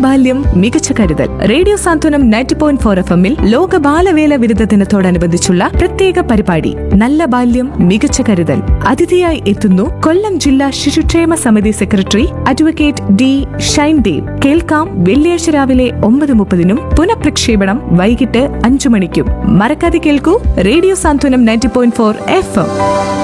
ബാല്യം മികച്ച കരുതൽ radio Santhwanam ninety point four F എമ്മിൽ ലോക ബാലവേല വിരുദ്ധ ദിനത്തോടനുബന്ധിച്ചുള്ള പ്രത്യേക പരിപാടി നല്ല ബാല്യം മികച്ച കരുതൽ അതിഥിയായി എത്തുന്നു കൊല്ലം ജില്ലാ ശിശുക്ഷേമ സമിതി സെക്രട്ടറി അഡ്വക്കേറ്റ് ഡി ഷൈൻദേവ് കേൾക്കാം വെള്ളിയാഴ്ച രാവിലെ ഒമ്പത് മുപ്പതിനും പുനഃപ്രക്ഷേപണം വൈകിട്ട് അഞ്ചു മണിക്കും മറക്കാതെ കേൾക്കൂ radio Santhwanam ninety point four F M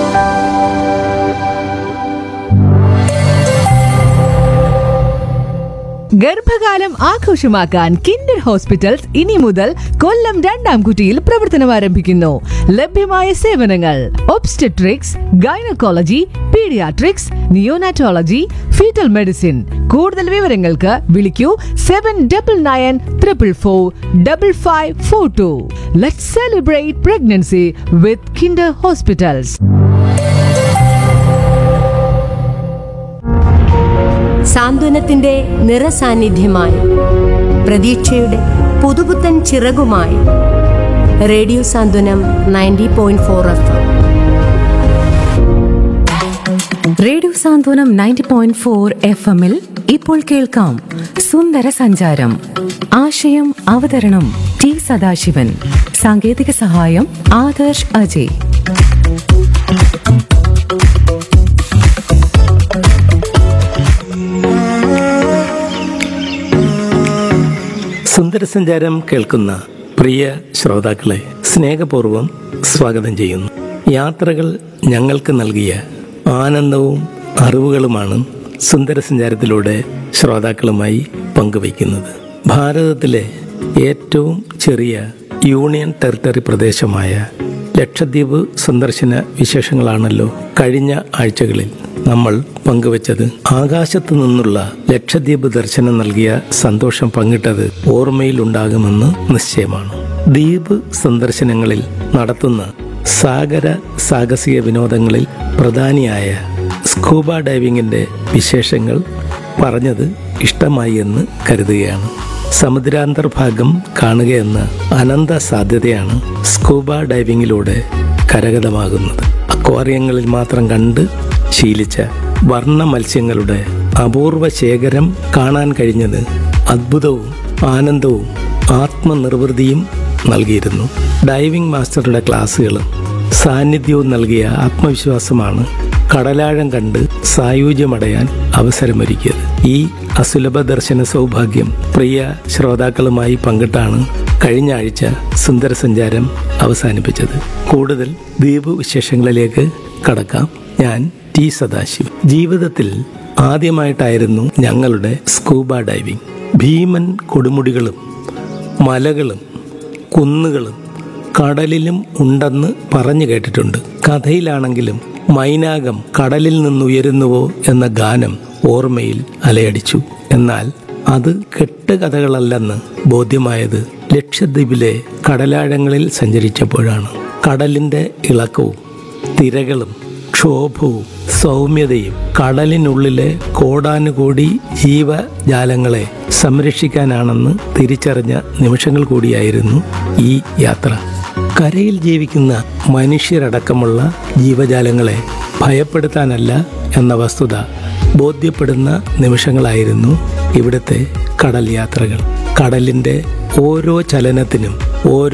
ഗർഭകാലം ആഘോഷമാക്കാൻ കിൻഡർ ഹോസ്പിറ്റൽസ് ഇനി മുതൽ കൊല്ലം രണ്ടാം കുറ്റിയിൽ പ്രവർത്തനം ആരംഭിക്കുന്നു ലഭ്യമായ സേവനങ്ങൾ obstetrics gynaecology paediatrics neonatology foetal medicine കൂടുതൽ വിവരങ്ങൾക്ക് വിളിക്കൂ seven double nine triple four double five four two let celebrate pregnancy with kinder hospitals സാന്ത്വനത്തിന്റെ നിറസാന്നിധ്യമായി പ്രതീക്ഷയുടെ പുതുപുത്തൻ ചിറകുമായി radio Santhwanam ninety point four F radio Santhwanam ninety point four F എമ്മിൽ ഇപ്പോൾ കേൾക്കാം സുന്ദര സഞ്ചാരം ആശയം അവതരണം ടി സദാശിവൻ സാങ്കേതിക സഹായം ആദർശ് അജയ് സുന്ദരസഞ്ചാരം കേൾക്കുന്ന പ്രിയ ശ്രോതാക്കളെ സ്നേഹപൂർവ്വം സ്വാഗതം ചെയ്യുന്നു യാത്രകൾ ഞങ്ങൾക്ക് നൽകിയ ആനന്ദവും അറിവുകളുമാണ് സുന്ദരസഞ്ചാരത്തിലൂടെ ശ്രോതാക്കളുമായി പങ്കുവയ്ക്കുന്നത് ഭാരതത്തിലെ ഏറ്റവും ചെറിയ യൂണിയൻ ടെറിട്ടറി പ്രദേശമായ ലക്ഷദ്വീപ് സന്ദർശന വിശേഷങ്ങളാണല്ലോ കഴിഞ്ഞ ആഴ്ചകളിൽ നമ്മൾ പങ്കുവച്ചത് ആകാശത്തു നിന്നുള്ള ലക്ഷദ്വീപ് ദർശനം നൽകിയ സന്തോഷം പങ്കിട്ടത് ഓർമ്മയിലുണ്ടാകുമെന്ന് നിശ്ചയമാണ് ദ്വീപ് സന്ദർശനങ്ങളിൽ നടത്തുന്ന സാഗര സാഹസിക വിനോദങ്ങളിൽ പ്രധാനിയായ സ്കൂബ ഡൈവിങ്ങിന്റെ വിശേഷങ്ങൾ പറഞ്ഞത് ഇഷ്ടമായി എന്ന് കരുതുകയാണ് സമുദ്രാന്തർഭാഗം കാണുകയെന്ന അനന്ത സാധ്യതയാണ് സ്കൂബ ഡൈവിങ്ങിലൂടെ കരഗതമാകുന്നത് അക്വാറിയങ്ങളിൽ മാത്രം കണ്ട് ശീലിച്ച വർണ്ണ മത്സ്യങ്ങളുടെ അപൂർവ ശേഖരം കാണാൻ കഴിഞ്ഞത് അദ്ഭുതവും ആനന്ദവും ആത്മനിർവൃതിയും നൽകിയിരുന്നു ഡൈവിംഗ് മാസ്റ്ററുടെ ക്ലാസ്സുകളും സാന്നിധ്യവും നൽകിയ ആത്മവിശ്വാസമാണ് കടലാഴം കണ്ട് സായുജ്യമടയാൻ അവസരമൊരുക്കിയത് ഈ അസുലഭ ദർശന സൗഭാഗ്യം പ്രിയ ശ്രോതാക്കളുമായി പങ്കിട്ടാണ് കഴിഞ്ഞ ആഴ്ച സുന്ദര സഞ്ചാരം അവസാനിപ്പിച്ചത് കൂടുതൽ ദ്വീപ് വിശേഷങ്ങളിലേക്ക് കടക്കാം ഞാൻ ടി സദാശിവൻ ജീവിതത്തിൽ ആദ്യമായിട്ടായിരുന്നു ഞങ്ങളുടെ സ്കൂബ ഡൈവിംഗ് ഭീമൻ കൊടുമുടികളും മലകളും കുന്നുകളും കടലിലും ഉണ്ടെന്ന് പറഞ്ഞു കേട്ടിട്ടുണ്ട് കഥയിലാണെങ്കിലും മൈനാകം കടലിൽ നിന്നുയരുന്നുവോ എന്ന ഗാനം ഓർമ്മയിൽ അലയടിച്ചു എന്നാൽ അത് കെട്ടുകഥകളല്ലെന്ന് ബോധ്യമായത് ലക്ഷദ്വീപിലെ കടലാഴങ്ങളിൽ സഞ്ചരിച്ചപ്പോഴാണ് കടലിന്റെ ഇളക്കവും തിരകളും ക്ഷോഭവും സൗമ്യതയും കടലിനുള്ളിലെ കോടാനുകോടി ജീവജാലങ്ങളെ സംരക്ഷിക്കാനാണെന്ന് തിരിച്ചറിഞ്ഞ നിമിഷങ്ങൾ കൂടിയായിരുന്നു ഈ യാത്ര കരയിൽ ജീവിക്കുന്ന മനുഷ്യരടക്കമുള്ള ജീവജാലങ്ങളെ ഭയപ്പെടുത്താനല്ല എന്ന വസ്തുത ബോധ്യപ്പെടുന്ന നിമിഷങ്ങളായിരുന്നു ഇവിടുത്തെ കടൽ യാത്രകൾ കടലിന്റെ ഓരോ ചലനത്തിനും ഓരോ